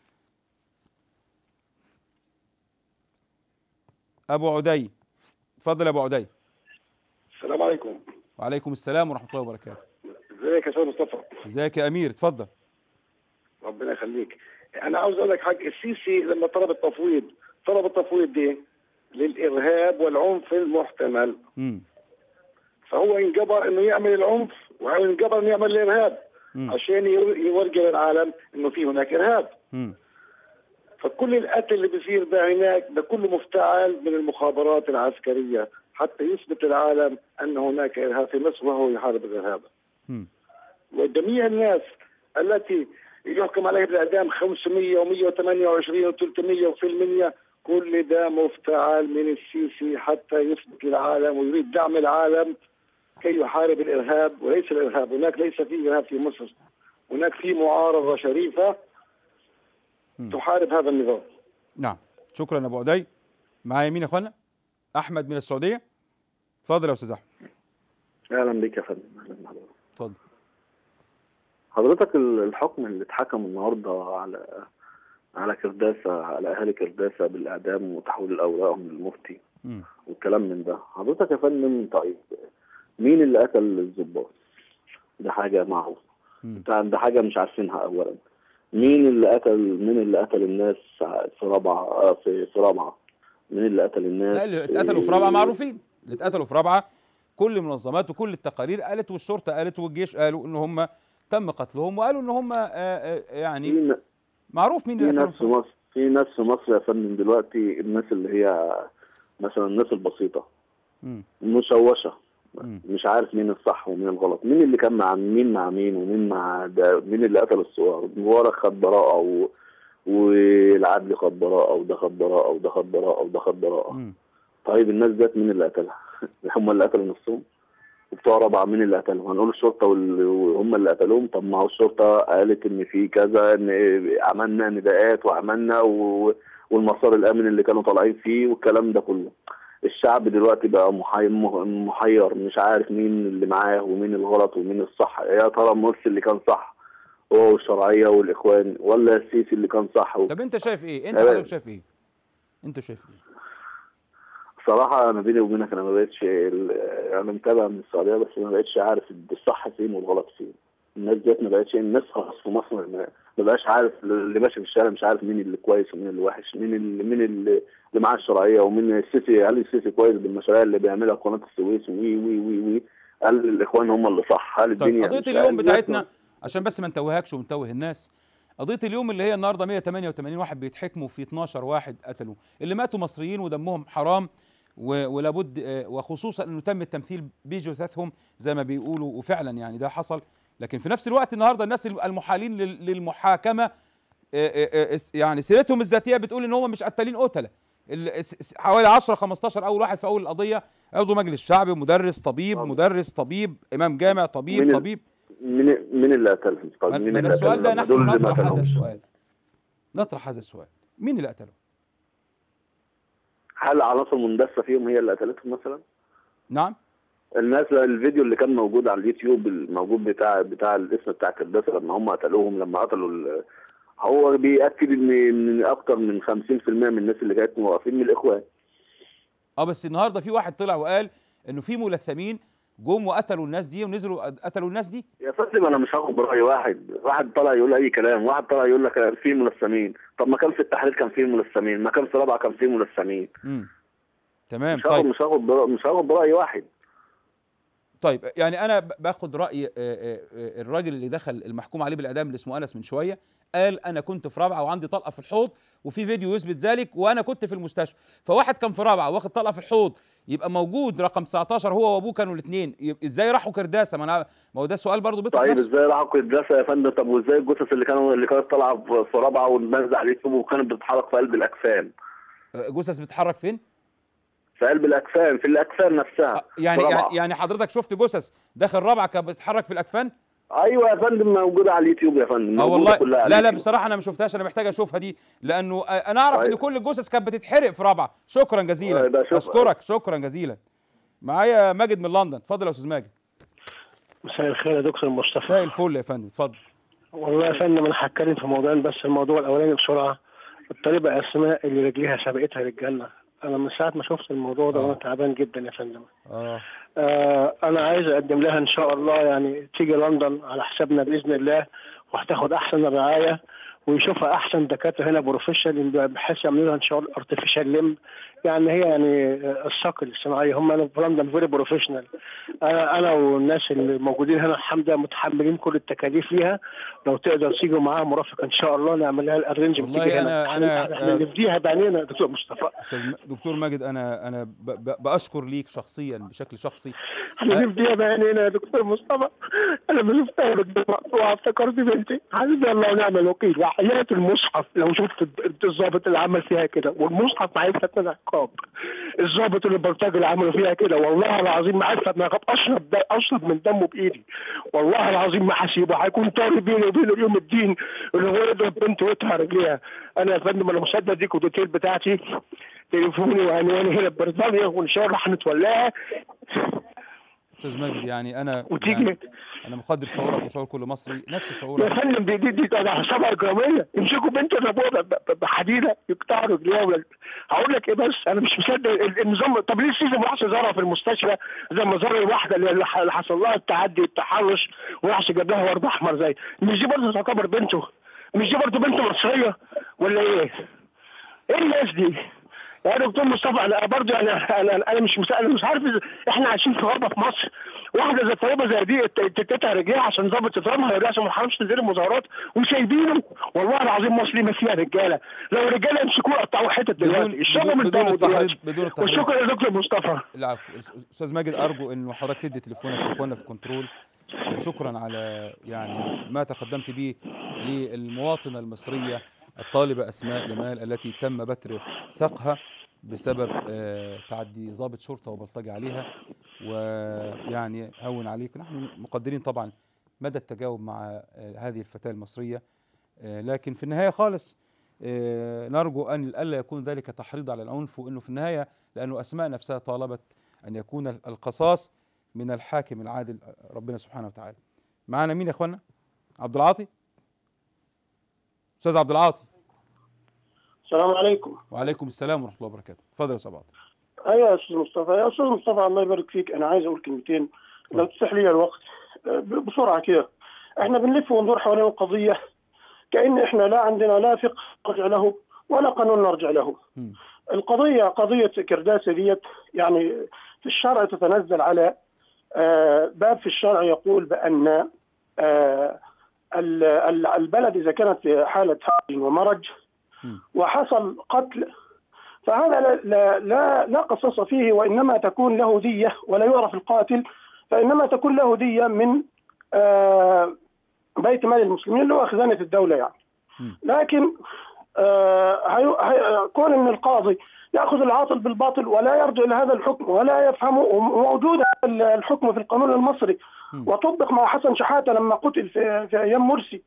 ابو عدي اتفضل يا ابو عدي السلام عليكم وعليكم السلام ورحمه الله وبركاته ازيك يا استاذ مصطفى ازيك يا امير اتفضل ربنا يخليك انا عاوز اقول لك حاجه السيسي لما طلب التفويض طلب التفويض دي للارهاب والعنف المحتمل امم فهو انجبر انه يعمل العنف وانجبر انه يعمل الارهاب مم. عشان يور- يورجي للعالم انه في هناك ارهاب امم فكل القتل اللي بيصير ده هناك ده كله مفتعل من المخابرات العسكريه حتى يثبت العالم ان هناك ارهاب في مصر وهو يحارب الارهاب مم. وجميع الناس التي يحكم عليها بالاعدام 500 و128 و300 وفي المية كل ده مفتعل من السيسي حتى يثبت للعالم ويريد دعم العالم كي يحارب الارهاب وليس الارهاب هناك ليس في ارهاب في مصر هناك في معارضه شريفه تحارب هذا النظام نعم شكرا يا ابو عدي معايا مين يا اخوانا احمد من السعوديه اتفضل يا استاذ احمد اهلا بك يا فندم اهلا بحضرتك اتفضل حضرتك ال- الحكم اللي اتحكم النهارده على على كرداسه على اهالي كرداسه بالاعدام وتحويل اوراقهم للمفتي مم. والكلام من ده حضرتك يا فندم طيب مين اللي قتل الضباط؟ ده حاجه معروفه ده ده حاجه مش عارفينها اولا مين اللي قتل مين اللي قتل الناس في رابعه آه، في في رابعه مين اللي قتل الناس لا اللي اتقتلوا في رابعه معروفين اللي اتقتلوا في رابعه كل المنظمات وكل التقارير قالت والشرطه قالت والجيش قالوا ان هم تم قتلهم وقالوا ان هم آه، آه، يعني معروف مين في اللي ناس قتلهم في مصر في ناس في مصر يا فندم دلوقتي الناس اللي هي مثلا الناس البسيطة مم. مشوشة مم. مش عارف مين الصح ومين الغلط مين اللي كان مع مين مع مين ومين مع ده مين اللي قتل الصور مبارك خد براءة و... والعدل خد براءة وده خد براءة وده خد براءة وده خد براءة مم. طيب الناس ديت مين اللي قتلها؟ هم اللي قتلوا نفسهم وبتوع رابعه مين اللي قتلهم؟ هنقول الشرطه وال- وهم اللي قتلوهم طب ما هو الشرطه قالت ان في كذا ان عملنا نداءات وعملنا و... والمسار الامن اللي كانوا طالعين فيه والكلام ده كله. الشعب دلوقتي بقى محي... م- محير مش عارف مين اللي معاه ومين الغلط ومين الصح يا ترى مرسي اللي كان صح هو والشرعيه والاخوان ولا السيسي اللي كان صح و... طب انت شايف ايه انت أيوة. حضرتك شايف ايه انت شايف ايه صراحة أنا بيني وبينك أنا ما بقتش ال- أنا متابع من السعودية بس ما بقتش عارف الصح فين والغلط فين. الناس ديت ما بقتش الناس خلاص في مصر ما ما بقاش عارف اللي ماشي في الشارع مش عارف مين اللي كويس ومين اللي وحش، مين اللي مين اللي اللي معاه الشرعية ومين السيسي هل السيسي كويس بالمشاريع اللي بيعملها قناة السويس وي وي وي وي هل الإخوان هم اللي صح؟ هل طيب الدنيا قضيه مش اليوم عارف. بتاعتنا عشان بس ما نتوهكش ونتوه الناس قضيه اليوم اللي هي النهارده 188 واحد بيتحكموا في 12 واحد قتلوا اللي ماتوا مصريين ودمهم حرام و- ولابد آه، وخصوصا انه تم التمثيل بجثثهم زي ما بيقولوا وفعلا يعني ده حصل لكن في نفس الوقت النهارده الناس المحالين لل- للمحاكمه آه، آه، آه، اس- يعني سيرتهم الذاتيه بتقول ان هم مش قتالين قتله ال- اس- اس- حوالي 10 15 اول واحد في اول القضيه عضو مجلس شعب مدرس طبيب مدرس طبيب امام جامع طبيب مين ال- طبيب مين مين اللي قتلهم؟ طيب مين ما اللي ده السؤال ده قتلهم؟ نحن دول اللي ما نطرح هذا قتلهمش. السؤال نطرح هذا السؤال مين اللي قتله؟ هل عناصر مندسة فيهم هي اللي قتلتهم مثلا؟ نعم الناس الفيديو اللي كان موجود على اليوتيوب الموجود بتاع بتاع الاسم بتاع كرداسه لما هم قتلوهم لما قتلوا ال- هو بيأكد ان ان اكتر من 50% من الناس اللي كانت موقفين من الاخوان اه بس النهارده في واحد طلع وقال انه في ملثمين جم وقتلوا الناس دي ونزلوا قتلوا الناس دي يا فندم انا مش هاخد براي واحد واحد طلع يقول اي كلام واحد طلع يقول لك في ملثمين طب ما كان في التحرير كان فيه ملثمين ما كان في رابعه كان فيه ملثمين امم تمام مش هاخد طيب مش هاخد برا- مش هاخد براي واحد طيب يعني انا ب- باخد راي آه، آه، آه، الراجل اللي دخل المحكوم عليه بالاعدام اللي اسمه انس من شويه قال انا كنت في رابعه وعندي طلقه في الحوض وفي فيديو يثبت ذلك وانا كنت في المستشفى فواحد كان في رابعه واخد طلقه في الحوض يبقى موجود رقم 19 هو وابوه كانوا الاثنين ازاي راحوا كرداسه ما انا ما هو ده سؤال برضه بيطلع طيب نفسه. ازاي راحوا الدراسه يا فندم طب وازاي الجثث اللي كانوا اللي كانت طالعه في في رابعه وننزل على اليوتيوب وكانت بتتحرك في قلب الاجسام آه، جثث بتتحرك فين في قلب الاجسام في الاجسام نفسها يعني في رابعة. يعني يعني حضرتك شفت جثث داخل رابعه كانت بتتحرك في الاكفان ايوه يا فندم موجوده على اليوتيوب يا فندم اه موجودة والله كلها على لا لا اليوتيوب. بصراحه انا ما شفتهاش انا محتاج اشوفها دي لانه آه، انا اعرف ان طيب. كل الجثث كانت بتتحرق في رابعه شكرا جزيلا طيب، أشوف- اشكرك شكرا جزيلا معايا ماجد من لندن اتفضل يا استاذ ماجد مساء الخير يا دكتور مصطفى مساء الفل يا فندم اتفضل والله يا فندم انا هتكلم في موضوعين بس الموضوع الاولاني بسرعه الطالبه اسماء اللي رجليها سبقتها للجنه انا من ساعه ما شفت الموضوع ده وانا تعبان جدا يا فندم اه آه انا عايز اقدم لها ان شاء الله يعني تيجي لندن على حسابنا باذن الله وهتاخد احسن الرعايه ويشوفها احسن دكاتره هنا بروفيشنال بحيث يعملوا لها ان شاء الله ارتفيشال ليم يعني هي يعني الصقل الصناعيه هم انا في لندن فيري بروفيشنال انا انا والناس اللي موجودين هنا الحمد لله متحملين كل التكاليف ليها لو تقدر تيجي معاها مرافق ان شاء الله نعمل لها الارينج والله أنا- أنا- احنا نفديها بعينينا يا دكتور مصطفى استاذ م- دكتور ماجد انا انا ب- ب- باشكر ليك شخصيا بشكل شخصي احنا نفديها بعينينا يا دكتور مصطفى انا ما شفتها قدام مقطوعه افتكرت بنتي حسبي الله ونعم الوكيل وحياة المصحف لو شفت الضابط اللي عمل فيها كده والمصحف معاه فتنة عقاب الضابط اللي البلطجي اللي عملوا فيها كده والله العظيم ما عارف فتنة عقاب اشرب ده اشرب من دمه بايدي والله العظيم ما هسيبه هيكون طاري بيني وبينه يوم الدين اللي هو يضرب بنته ويطهر رجليها انا يا فندم انا مصدق ديك الدوتيل بتاعتي تليفوني وعنواني هنا في بريطانيا وان شاء الله هنتولاها استاذ ماجد يعني انا وتيجي يعني انا مقدر شعورك وشعور كل مصري نفس يا شعورك فندم دي دي دي ده حسابها اجراميه يمسكوا بنت يضربوها ب- ب- بحديده يقطعوا رجليها ولا- هقول لك ايه بس انا مش مصدق ال- النظام طب ليه السيسي ما راحش زارها في المستشفى زي ما زار الواحده اللي اللي ح- اللي حصل لها التعدي والتحرش وراحش جاب لها ورد احمر زي مش دي برضه تعتبر بنته مش دي برضه بنت مصريه ولا ايه؟ ايه الناس دي؟ يا دكتور مصطفى انا برضه انا انا انا مش مس- انا مش عارف إز- احنا عايشين في غربه في مصر واحده زي طيبه زي دي ت- تتقطع رجليها عشان ضابط يضربها يا عشان ما حرمش تنزل المظاهرات وسايبينه والله العظيم مصر ليه ما فيها رجاله لو رجاله يمسكوه يقطعوا حتت دلوقتي الشغل بدون من بدون دمه التحريض دلوقتي بدون التحريض والشكر يا دكتور مصطفى العفو استاذ ماجد ارجو انه حضرتك تدي تليفونك لاخواننا في كنترول وشكرا على يعني ما تقدمت به للمواطنه المصريه الطالبه اسماء جمال التي تم بتر ساقها بسبب آه، تعدي ضابط شرطه وبلطجي عليها ويعني هون عليك نحن مقدرين طبعا مدى التجاوب مع آه، هذه الفتاه المصريه آه، لكن في النهايه خالص آه، نرجو ان الا يكون ذلك تحريض على العنف وانه في النهايه لانه اسماء نفسها طالبت ان يكون القصاص من الحاكم العادل ربنا سبحانه وتعالى. معانا مين يا اخوانا؟ عبد العاطي؟ استاذ عبد العاطي السلام عليكم وعليكم السلام ورحمه الله وبركاته. اتفضل يا استاذ عبد العاطي. ايوه يا استاذ مصطفى يا استاذ مصطفى الله يبارك فيك انا عايز اقول كلمتين لو تسمح لي الوقت أه، ب- بسرعه كده احنا بنلف وندور حوالين القضيه كان احنا لا عندنا لا فقه نرجع له ولا قانون نرجع له القضيه قضيه كرداسه ديت يعني في الشرع تتنزل على آه، باب في الشرع يقول بان آه، ال- ال- البلد اذا كانت في حاله هرج ومرج وحصل قتل فهذا لا لا لا, لا قصاص فيه وانما تكون له ديه ولا يعرف القاتل فانما تكون له ديه من آه، بيت مال المسلمين اللي هو خزانه الدوله يعني لكن آه، هي- هي- كون ان القاضي ياخذ العاطل بالباطل ولا يرجع الى هذا الحكم ولا يفهمه وموجود هذا الحكم في القانون المصري وطبق مع حسن شحاته لما قتل في, في ايام مرسي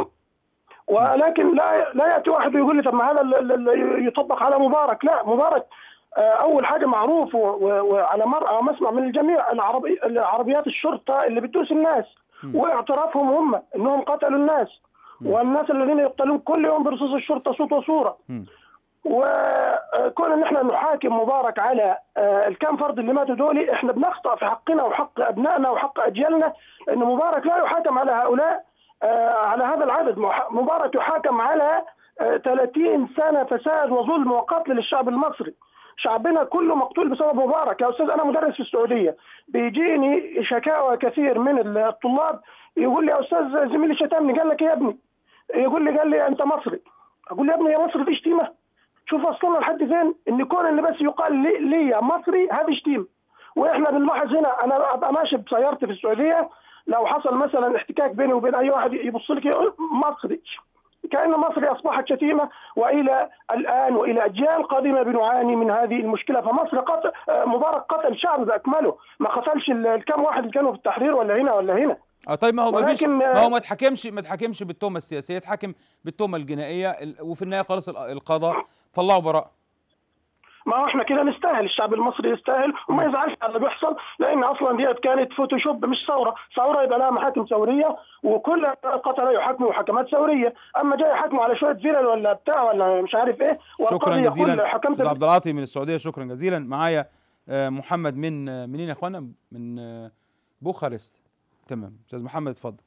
ولكن لا لا ياتي واحد ويقول لي طب ما هذا ال- ال- ال- يطبق على مبارك لا مبارك آه، اول حاجه معروف و- و- وعلى مرأى ومسمع من الجميع العربي عربيات الشرطه اللي بتدوس الناس واعترافهم هم انهم قتلوا الناس والناس الذين يقتلون كل يوم برصاص الشرطه صوت وصوره مم. وكون ان احنا نحاكم مبارك على آه، الكام فرد اللي ماتوا دول احنا بنخطا في حقنا وحق ابنائنا وحق اجيالنا ان مبارك لا يحاكم على هؤلاء آه، على هذا العدد مح- مبارك يحاكم على آه، 30 سنه فساد وظلم وقتل للشعب المصري شعبنا كله مقتول بسبب مبارك يا استاذ انا مدرس في السعوديه بيجيني شكاوى كثير من الطلاب يقول لي يا استاذ زميلي شتمني قال لك إيه يا ابني يقول لي قال لي انت مصري اقول له يا ابني يا مصري دي شتيمه شوف وصلنا لحد فين ان كون ان بس يقال لي, لي يا مصري هذه شتيمه واحنا بنلاحظ هنا انا ابقى ماشي بسيارتي في السعوديه لو حصل مثلا احتكاك بيني وبين اي واحد يبص لك يقول مصري كأن مصر أصبحت شتيمة وإلى الآن وإلى أجيال قادمة بنعاني من هذه المشكلة فمصر قتل مبارك قتل شعب بأكمله ما قتلش ال- الكام واحد اللي كانوا في التحرير ولا هنا ولا هنا اه طيب ما هو ما فيش ولكن- ما هو ما اتحكمش ما اتحكمش بالتهمه السياسيه اتحكم بالتهمه الجنائيه ال- وفي النهايه خلاص ال- القضاء طلعوا براءه ما هو احنا كده نستاهل الشعب المصري يستاهل وما يزعلش على اللي بيحصل لان اصلا ديت كانت فوتوشوب مش ثوره، ثوره يبقى لها محاكم ثوريه وكل قتله يحاكموا محاكمات ثوريه، اما جاي يحاكموا على شويه فيلل ولا بتاع ولا مش عارف ايه شكرا والقاضي يقول جزيلا حكمت استاذ عبد العاطي من السعوديه شكرا جزيلا معايا آه، محمد من آه، منين يا اخوانا من آه، بوخارست تمام استاذ محمد اتفضل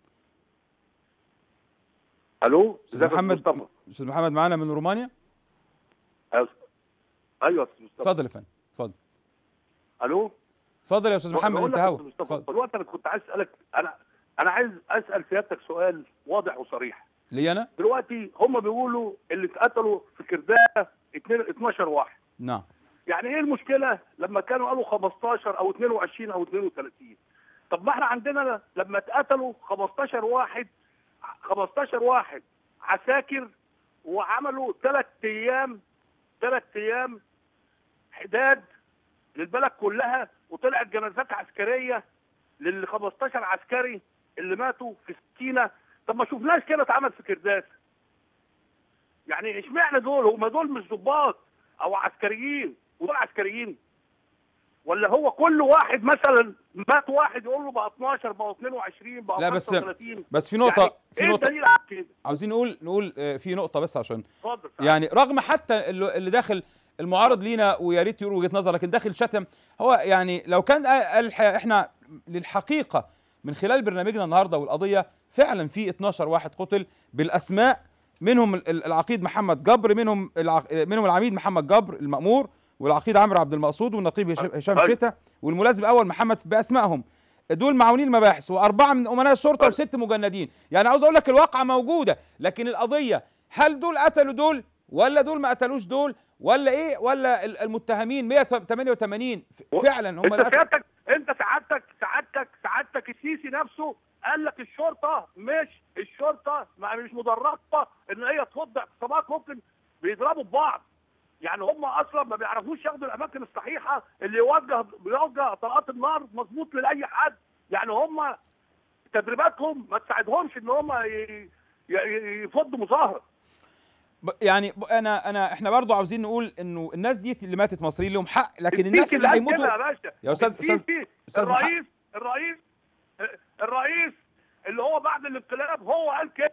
الو استاذ ازيك يا محمد أستاذ مصطفى استاذ محمد معانا من رومانيا أيوة. ايوه يا استاذ مصطفى اتفضل يا فندم اتفضل الو اتفضل يا استاذ محمد بقول انت لك يا هوا أستاذ مصطفى دلوقتي انا كنت عايز اسالك انا انا عايز اسال سيادتك سؤال واضح وصريح لي انا دلوقتي هم بيقولوا اللي اتقتلوا في كرداء 2 12 واحد نعم يعني ايه المشكله لما كانوا قالوا 15 او 22 او 32 طب ما احنا عندنا لما اتقتلوا 15 واحد 15 واحد عساكر وعملوا ثلاث ايام ثلاث ايام حداد للبلد كلها وطلعت جنازات عسكريه لل 15 عسكري اللي ماتوا في سكينه طب ما شفناش كده اتعمل في كرداس يعني اشمعنى دول هم دول مش ضباط او عسكريين ودول عسكريين ولا هو كل واحد مثلا مات واحد يقول له بقى 12 بقى 22 بقى لا بس 35 بس في نقطه يعني في ايه نقطه الدليل على كده؟ عاوزين نقول نقول آه، في نقطه بس عشان اتفضل يعني رغم حتى اللي اللي داخل المعارض لينا ويا ريت يقول وجهه نظر لكن داخل شتم هو يعني لو كان قال الحقيقة احنا للحقيقه من خلال برنامجنا النهارده والقضيه فعلا في 12 واحد قتل بالاسماء منهم ال- ال- العقيد محمد جبر منهم الع... منهم العميد محمد جبر المأمور والعقيد عمرو عبد المقصود والنقيب هشام- هشام أيوة. شتا والملازم الاول محمد باسمائهم دول معاونين المباحث واربعه من امناء الشرطه وست مجندين يعني عاوز اقول لك الواقعه موجوده لكن القضيه هل دول قتلوا دول ولا دول ما قتلوش دول ولا ايه ولا ال- المتهمين 188 ف- فعلا هم اللي انت قتلوا سيادتك انت سعادتك سعادتك سعادتك السيسي نفسه قال لك الشرطه مش الشرطه ما مش مدربه ان هي تفض اعتصامات ممكن بيضربوا ببعض يعني هم اصلا ما بيعرفوش ياخدوا الاماكن الصحيحه اللي يوجه بيوجه طلقات النار مظبوط لاي حد يعني هم تدريباتهم ما تساعدهمش ان هم ي- ي- يفضوا مظاهره ب- يعني ب- انا انا احنا برضو عاوزين نقول انه الناس دي اللي ماتت مصريين لهم حق لكن الناس السيسي اللي قال هيموتوا كده يا باشا يا استاذ استاذ السيسي أستاذ محمد. الرئيس الرئيس الرئيس اللي هو بعد الانقلاب هو قال كده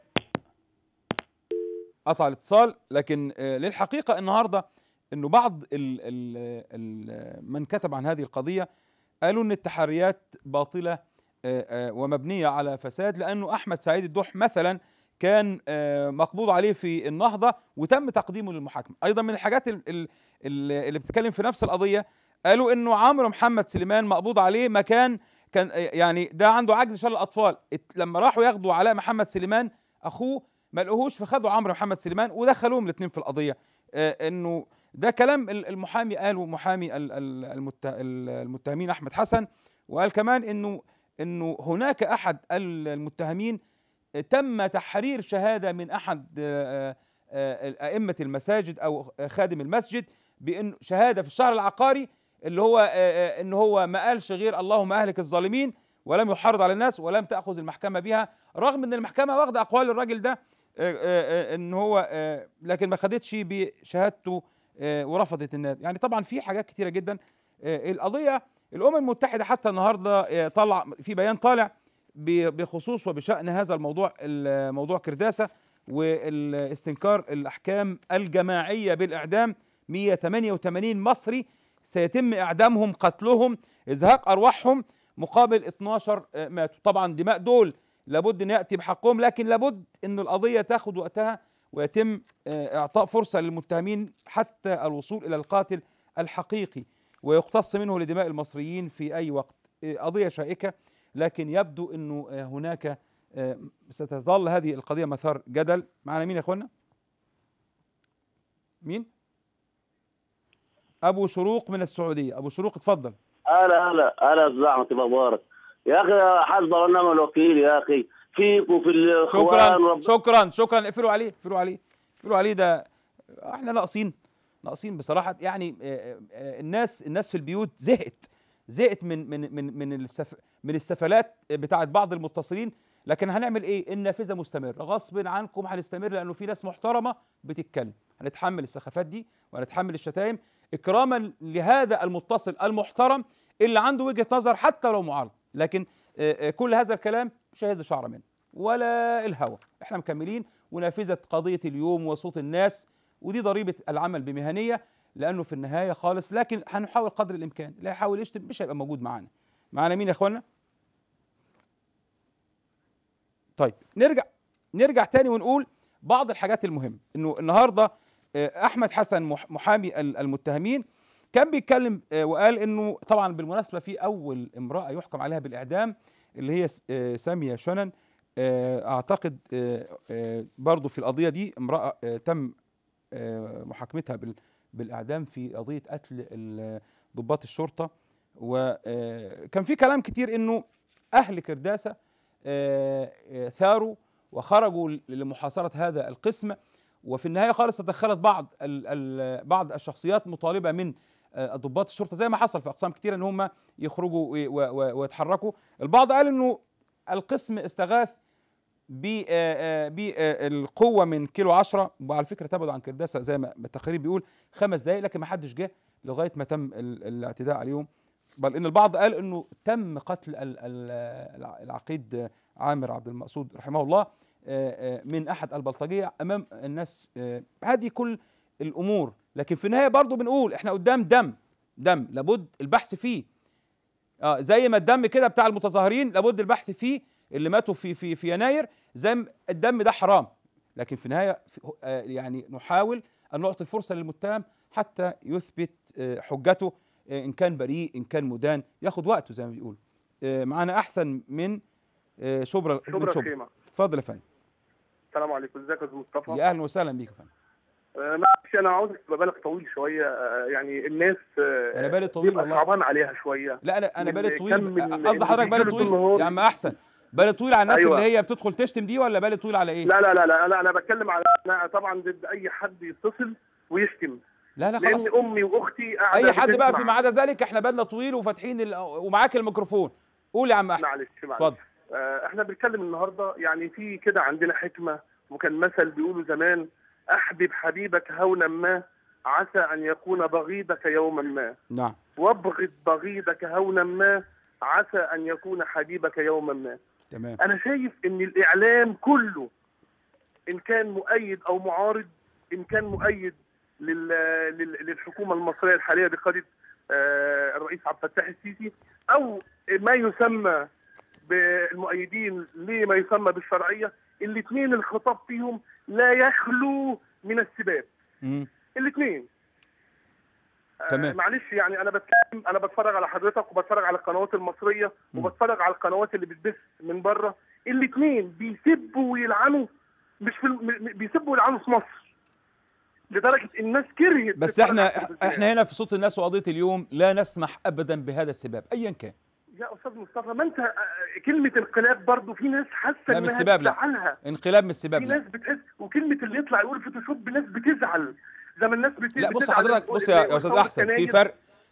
قطع الاتصال لكن آه، للحقيقه النهارده انه بعض ال ال ال من كتب عن هذه القضيه قالوا ان التحريات باطله آه، آه، ومبنيه على فساد لانه احمد سعيد الدح مثلا كان آه، مقبوض عليه في النهضه وتم تقديمه للمحاكمه ايضا من الحاجات ال- ال- ال- اللي بتتكلم في نفس القضيه قالوا انه عمرو محمد سليمان مقبوض عليه مكان كان آه، يعني ده عنده عجز شلل الاطفال ات- لما راحوا ياخدوا علاء محمد سليمان اخوه ما لقوهوش فخدوا عمرو محمد سليمان ودخلوهم الاثنين في القضيه آه، انه ده كلام ال- المحامي قاله محامي ال- ال- المت- ال- المتهمين احمد حسن وقال كمان انه انه هناك احد ال- المتهمين آه، تم تحرير شهاده من احد آه، آه، ائمه المساجد او خادم المسجد بان شهاده في الشهر العقاري اللي هو آه، آه، ان هو ما قالش غير اللهم اهلك الظالمين ولم يحرض على الناس ولم تاخذ المحكمه بها رغم ان المحكمه واخده اقوال الراجل ده آه، آه، آه، ان هو آه، لكن ما خدتش بشهادته آه، ورفضت الناس يعني طبعا في حاجات كتيره جدا آه، القضيه الامم المتحده حتى النهارده آه، طلع في بيان طالع ب- بخصوص وبشان هذا الموضوع ال- موضوع كرداسه والاستنكار الاحكام الجماعيه بالاعدام 188 مصري سيتم اعدامهم قتلهم ازهاق ارواحهم مقابل 12 آه، ماتوا طبعا دماء دول لابد ان ياتي بحقهم لكن لابد ان القضيه تاخد وقتها ويتم آه، اعطاء فرصه للمتهمين حتى الوصول الى القاتل الحقيقي ويقتص منه لدماء المصريين في اي وقت آه، قضيه شائكه لكن يبدو انه آه، هناك آه، ستظل هذه القضيه مثار جدل معنا مين يا اخوانا مين ابو شروق من السعوديه ابو شروق اتفضل هلا هلا هلا استاذ احمد مبارك يا اخي حسب ونعم الوكيل يا اخي فيكم في الاخوان شكرا رب- شكرا شكرا اقفلوا عليه اقفلوا عليه اقفلوا عليه ده احنا ناقصين ناقصين بصراحه يعني آه، آه، الناس الناس في البيوت زهقت زهقت من من من من السف من السفلات بتاعت بعض المتصلين لكن هنعمل ايه النافذه مستمره غصب عنكم هنستمر لانه في ناس محترمه بتتكلم هنتحمل السخافات دي وهنتحمل الشتايم اكراما لهذا المتصل المحترم اللي عنده وجهه نظر حتى لو معارض لكن آه، آه، كل هذا الكلام مش هيهز شعره منه ولا الهوى احنا مكملين ونافذه قضيه اليوم وصوت الناس ودي ضريبه العمل بمهنيه لانه في النهايه خالص لكن هنحاول قدر الامكان لا يحاول يشتم مش هيبقى موجود معانا معانا مين يا اخوانا طيب نرجع نرجع تاني ونقول بعض الحاجات المهمه انه النهارده آه، احمد حسن مح- محامي ال- المتهمين كان بيتكلم آه، وقال انه طبعا بالمناسبه في اول امراه يحكم عليها بالاعدام اللي هي س- آه، ساميه شنن آه، اعتقد آه، آه، برضو في القضيه دي امراه آه، تم آه، محاكمتها بال- بالاعدام في قضيه قتل ال- ضباط الشرطه وكان في كلام كتير انه اهل كرداسه آه، آه، ثاروا وخرجوا ل- لمحاصره هذا القسم وفي النهايه خالص تدخلت بعض ال ال بعض الشخصيات مطالبه من آه، ضباط الشرطه زي ما حصل في اقسام كتيره ان هم يخرجوا وي- و- و- ويتحركوا البعض قال انه القسم استغاث بالقوه من كيلو 10 وعلى فكره تبعد عن كرداسه زي ما التقرير بيقول خمس دقائق لكن ما حدش جه لغايه ما تم ال- الاعتداء عليهم بل ان البعض قال انه تم قتل ال- ال- الع- العقيد عامر عبد المقصود رحمه الله آه، آه، من احد البلطجيه امام الناس آه، هذه كل الامور لكن في النهايه برضو بنقول احنا قدام دم دم لابد البحث فيه اه زي ما الدم كده بتاع المتظاهرين لابد البحث فيه اللي ماتوا في في في يناير زي ما الدم ده حرام لكن في النهايه في آه يعني نحاول ان نعطي الفرصه للمتهم حتى يثبت آه حجته آه ان كان بريء ان كان مدان ياخد وقته زي ما بيقول آه معانا احسن من آه شبرا شبرا من الخيمة. اتفضل يا فندم السلام عليكم ازيك يا استاذ مصطفى يا اهلا وسهلا بيك يا فندم آه، معلش انا عاوزك تبقى بالك طويل شويه آه، يعني الناس آه، انا بالي طويل بيبقى والله. صعبان عليها شويه لا انا انا من بالي كم طويل من قصدي حضرتك بالي اللي طويل بيجيله طول يا عم احسن بالي طويل على الناس أيوة. اللي هي بتدخل تشتم دي ولا بالي طويل على ايه لا لا لا لا لا انا بتكلم على انا طبعا ضد اي حد يتصل ويشتم لا لا خلاص لان امي واختي قاعده اي حد بقى بتسمع. فيما عدا ذلك احنا بالنا طويل وفاتحين ال... ومعاك الميكروفون قول يا عم احسن معلش معلش اتفضل آه، احنا بنتكلم النهارده يعني في كده عندنا حكمه وكان مثل بيقولوا زمان احبب حبيبك هونا ما عسى ان يكون بغيضك يوما ما نعم وابغض بغيضك هونا ما عسى ان يكون حبيبك يوما ما تمام انا شايف ان الاعلام كله ان كان مؤيد او معارض ان كان مؤيد لل... لل... للحكومه المصريه الحاليه بقياده آه، الرئيس عبد الفتاح السيسي او ما يسمى بالمؤيدين لما يسمى بالشرعيه الاثنين الخطاب فيهم لا يخلو من السباب مم. الاثنين تمام. معلش يعني انا بتكلم انا بتفرج على حضرتك وبتفرج على القنوات المصريه وبتفرج على القنوات اللي بتبث من بره الاثنين بيسبوا ويلعنوا مش في الم- م- بيسبوا ويلعنوا في مصر لدرجه الناس كرهت بس تتفرج احنا على التلفزيون. احنا هنا في صوت الناس وقضيه اليوم لا نسمح ابدا بهذا السباب ايا كان يا استاذ مصطفى ما انت آه، كلمه انقلاب برضو في ناس حاسه لا مش انها سباب لا بتزعلها انقلاب مش سباب في لا ناس بتحس وكلمه اللي يطلع يقول فوتوشوب ناس بتزعل زي ما الناس بت- لا بص بتزعل حضرتك تقول بص يا إن يا استاذ مستوى احسن في السناير فرق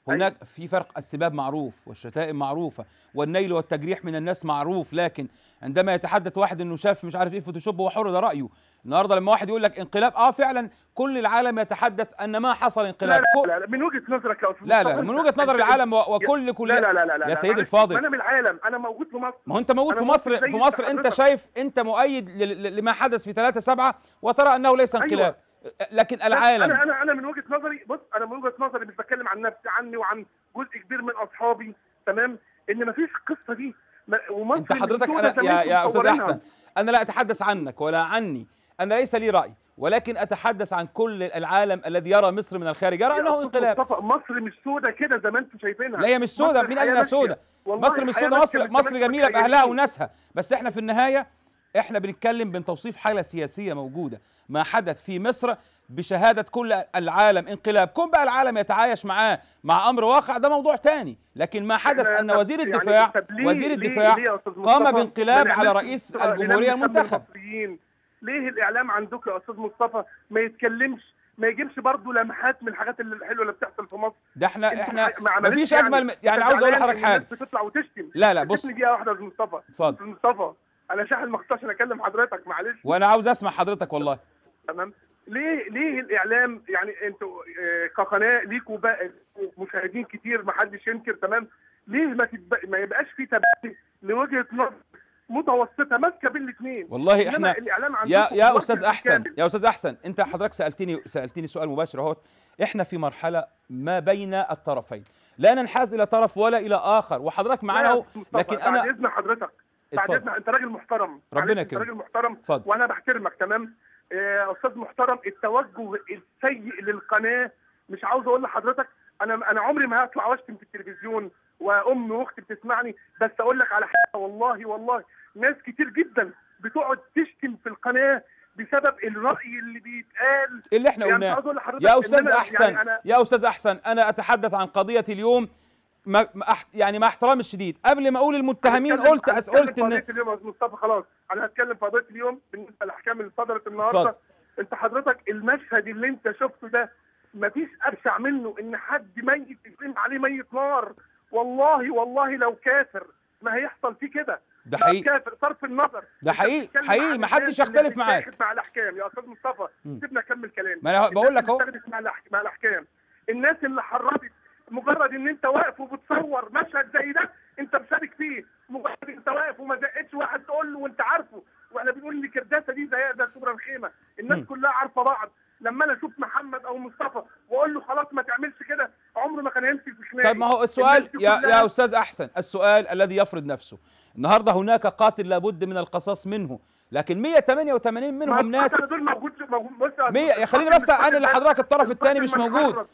هناك في فرق السباب معروف والشتائم معروفه والنيل والتجريح من الناس معروف لكن عندما يتحدث واحد انه شاف مش عارف ايه فوتوشوب هو حر ده رايه النهارده لما واحد يقول لك انقلاب اه فعلا كل العالم يتحدث ان ما حصل لا انقلاب لا, لا, لا من وجهه نظرك يا استاذ لا لا مصطفى، من وجهه نظر أنت- العالم و- يا- وكل كل لا لا لا لا, لا يا سيدي معلش، الفاضل انا من العالم انا موجود في مصر ما هو انت موجود أنا في موجود مصر زي في مصر انت حضرتك. شايف انت مؤيد ل- ل- لما حدث في 3 7 وترى انه ليس أيوة. انقلاب لكن بس العالم انا انا انا من وجهه نظري بص انا من وجهه نظري مش بتكلم عن نفسي عني وعن جزء كبير من اصحابي تمام ان مفيش القصه دي ما- ومصر انت حضرتك من انا دون يا زمان يا استاذ مصورينها. احسن انا لا اتحدث عنك ولا عني انا ليس لي راي ولكن اتحدث عن كل العالم الذي يرى مصر من الخارج يرى يا انه أستاذ انقلاب مصطفى، مصر مش سودة كده زي ما انتم شايفينها لا هي مش سودة مصر مين قال الحياة انها ماشية. سودة والله مصر مش الحياة سودة ماشية مصر من مصر زمان جميلة كنا باهلها جايين. وناسها بس احنا في النهاية احنا بنتكلم بتوصيف حالة سياسية موجودة ما حدث في مصر بشهادة كل العالم انقلاب كون بقى العالم يتعايش معاه مع امر واقع ده موضوع تاني لكن ما حدث إحنا ان طب وزير يعني الدفاع طب ليه- وزير ليه- الدفاع ليه يا أستاذ قام مصطفى بانقلاب ما على نعملش رئيس دستور الجمهورية لنلم شمل المنتخب المصريين؟ ليه الاعلام عندك يا استاذ مصطفى ما يتكلمش ما يجيبش برضه لمحات من الحاجات اللي الحلوه اللي بتحصل في مصر ده احنا انت احنا ما عملتش مفيش اجمل من- يعني عاوز اقول زعلان لحضرتك إن الناس حاجة بتطلع وتشتم لا لا بص سيبني دقيقه واحده يا استاذ مصطفى اتفضل. استاذ مصطفى انا شاحن ما اختارش اكلم حضرتك معلش وانا عاوز اسمع حضرتك والله تمام ليه ليه الاعلام يعني انتوا آه، كقناه ليكوا بقى مشاهدين كتير ما حدش ينكر تمام ليه ما تتب... ما يبقاش في تبادل لوجهه نظر متوسطه ماسكه بين الاثنين والله احنا الاعلام يا عندكم يا واقف استاذ احسن بالكامل. يا استاذ احسن انت حضرتك سالتني سالتني سؤال مباشر اهوت احنا في مرحله ما بين الطرفين لا ننحاز الى طرف ولا الى اخر وحضرتك معانا لا يا اهو أستاذ مصطفى، لكن بعد انا اذن حضرتك بعد اتفضل. اذن انت راجل محترم ربنا معلش، انت يكرمك. راجل محترم اتفضل. وانا بحترمك تمام يا استاذ محترم التوجه السيء للقناه مش عاوز اقول لحضرتك انا انا عمري ما هطلع واشتم في التلفزيون وامي واختي بتسمعني بس اقول لك على حاجه والله والله ناس كتير جدا بتقعد تشتم في القناه بسبب الراي اللي بيتقال اللي احنا يعني مش قلناه عاوز أقول لحضرتك يا إن استاذ أنا- احسن يعني أنا يا استاذ احسن انا اتحدث عن قضيه اليوم ما ما أح- يعني مع احترامي الشديد قبل ما اقول المتهمين هنتكلم- قلت أس- هنتكلم قلت في ان قضيه اليوم يا أستاذ مصطفى خلاص انا هتكلم في قضيه اليوم بالنسبه للاحكام اللي صدرت النهارده اتفضل. انت حضرتك المشهد اللي انت شفته ده مفيش ابشع منه ان حد ميت يترمي عليه ميت نار والله والله لو كافر ما هيحصل فيه كده ده لو حقيقي. كافر صرف النظر ده أنت حقيقي بتتكلم حقيقي عن ما حدش الناس اللي يختلف معاك بتتاخد مع الاحكام يا استاذ مصطفى مم. سيبنا اكمل كلامي ما أنا بقول لك الناس أهو. اللي اتاخدت مع الأح- مع الاحكام الناس اللي حرضت مجرد ان انت واقف وبتصور مشهد زي ده انت مشارك فيه مجرد انت واقف وما زقتش واحد تقول له وانت عارفه واحنا بنقول ان كرداسه دي زي ده كبرى الخيمه الناس مم. كلها عارفه بعض لما انا اشوف محمد او مصطفى واقول له خلاص ما تعملش كده عمره ما كان هيمسك في خناقي طيب ما هو السؤال الناس دي يا كلها- يا استاذ احسن السؤال الذي يفرض نفسه النهارده هناك قاتل لابد من القصاص منه لكن 188 منهم ما ناس القتلة دول موجود موجود بص يا مية يا خليني بس انا لحضرتك الطرف الثاني مش موجود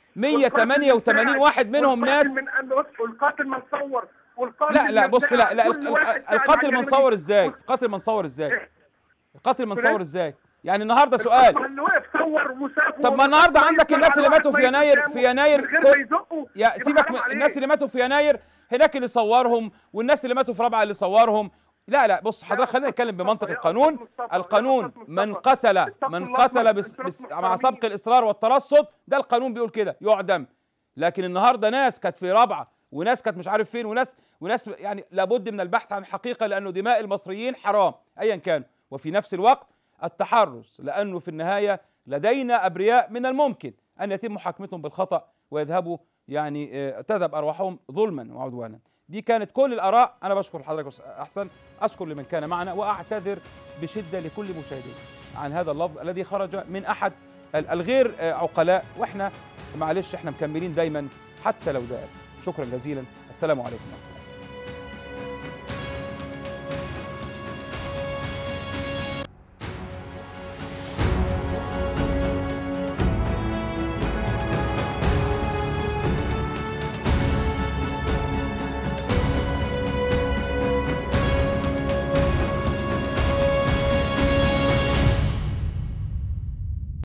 188 واحد منهم ناس من بص والقاتل منصور والقاتل لا لا بص لا لا كل واحد ال- قاعد القاتل على منصور جنب. ازاي القاتل منصور ازاي القاتل منصور فلان؟ ازاي يعني النهارده سؤال ما اللي واقف صور وسافر طب ما النهارده عندك الناس اللي ماتوا في يناير في يناير من غير كل- ما يزقوا يا يبقى سيبك حرام من عليك. الناس اللي ماتوا في يناير هناك اللي صورهم والناس اللي ماتوا في رابعه اللي صورهم لا لا بص حضرتك خلينا نتكلم بمنطق القانون القانون من قتل من قتل بس بس مع سبق الاصرار والترصد ده القانون بيقول كده يعدم لكن النهارده ناس كانت في رابعه وناس كانت مش عارف فين وناس وناس يعني لابد من البحث عن حقيقه لانه دماء المصريين حرام ايا كان وفي نفس الوقت التحرس لانه في النهايه لدينا ابرياء من الممكن ان يتم محاكمتهم بالخطا ويذهبوا يعني آه، تذهب ارواحهم ظلما وعدوانا دي كانت كل الاراء انا بشكر حضرتك يا أستاذ احسن اشكر لمن كان معنا واعتذر بشده لكل مشاهدينا عن هذا اللفظ الذي خرج من احد ال- الغير آه، عقلاء واحنا معلش احنا مكملين دايما حتى لو دائم شكرا جزيلا السلام عليكم ورحمه الله